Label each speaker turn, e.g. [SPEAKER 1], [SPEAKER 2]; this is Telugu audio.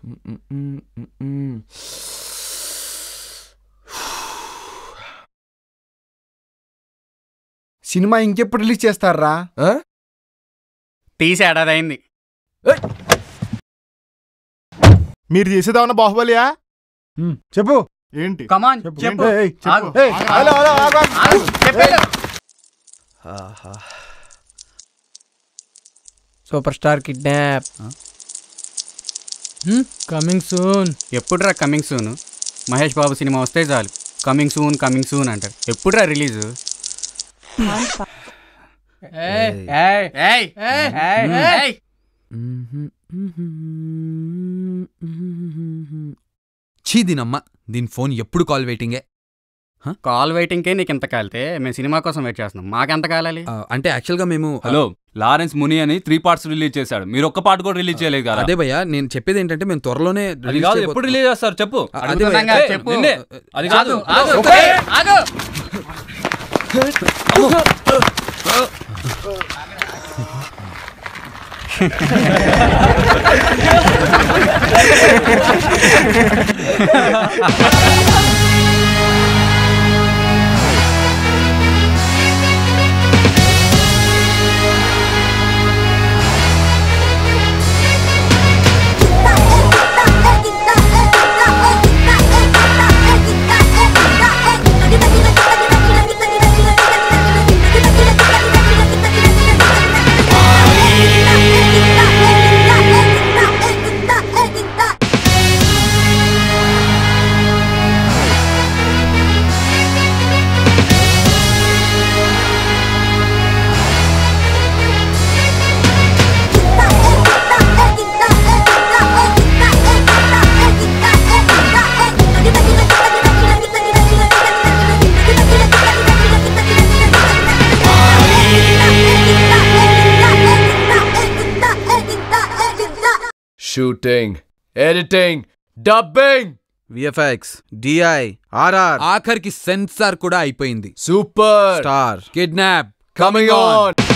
[SPEAKER 1] సినిమా ఇంకెప్పుడు రిలీజ్ చేస్తారా
[SPEAKER 2] ఆ?
[SPEAKER 3] తీసి ఏడాది అయింది
[SPEAKER 4] మీరు చేసేదామన్నా బాహుబలియా
[SPEAKER 1] చెప్పు
[SPEAKER 4] ఏంటి
[SPEAKER 3] కమాన్
[SPEAKER 4] చెప్పు.
[SPEAKER 3] చెప్పు
[SPEAKER 4] ఏయ్, చెప్పు.
[SPEAKER 3] ఆగు.
[SPEAKER 1] ఏయ్, హలో, హలో, ఆగు, ఆగు.
[SPEAKER 3] ఆగు, చెప్పేళ్ళు.
[SPEAKER 5] Super star kidnap coming soon
[SPEAKER 3] ఎప్పుడురా coming soon Mahesh Babu cinema వస్తే చాలు కమింగ్ సూన్ కమింగ్ సూన్ అంటారు ఎప్పుడురా రిలీజ్
[SPEAKER 2] ఛీ దీనమ్మ దీని ఫోన్ ఎప్పుడు కాల్ వెయిటింగే
[SPEAKER 3] కాల్ వెయిటింగ్కే నీకు ఇంత కాలితే మేము సినిమా కోసం వెయిట్ చేస్తున్నాం మాకెంత కాలాలి
[SPEAKER 2] ఆ, అంటే యాక్చువల్గా మేము
[SPEAKER 6] హలో లారెన్స్ ముని అని త్రీ పార్ట్స్ రిలీజ్ చేశాడు మీరు ఒక్క పార్ట్ కూడా రిలీజ్ చేయలేదు కదా
[SPEAKER 2] అదే భయ్యా నేను చెప్పేది ఏంటంటే మేము త్వరలోనే
[SPEAKER 6] అది
[SPEAKER 2] release
[SPEAKER 6] కాదు
[SPEAKER 2] చేయబో-
[SPEAKER 6] ఎప్పుడు రిలీజ్ చేస్తారు చెప్పు
[SPEAKER 2] అదే భయ్యా.
[SPEAKER 3] అడుగుతున్నాం కదా,
[SPEAKER 6] ఏయ్,
[SPEAKER 3] చెప్పు.
[SPEAKER 6] నిన్నే. అది కాదు
[SPEAKER 3] ఆగు, ఆగు, ఏయ్, ఆగు.
[SPEAKER 7] Shooting editing dubbing
[SPEAKER 2] VFX DI RR ఆఖరికి సెన్సార్ కూడా అయిపోయింది
[SPEAKER 7] super
[SPEAKER 2] star kidnap
[SPEAKER 7] coming on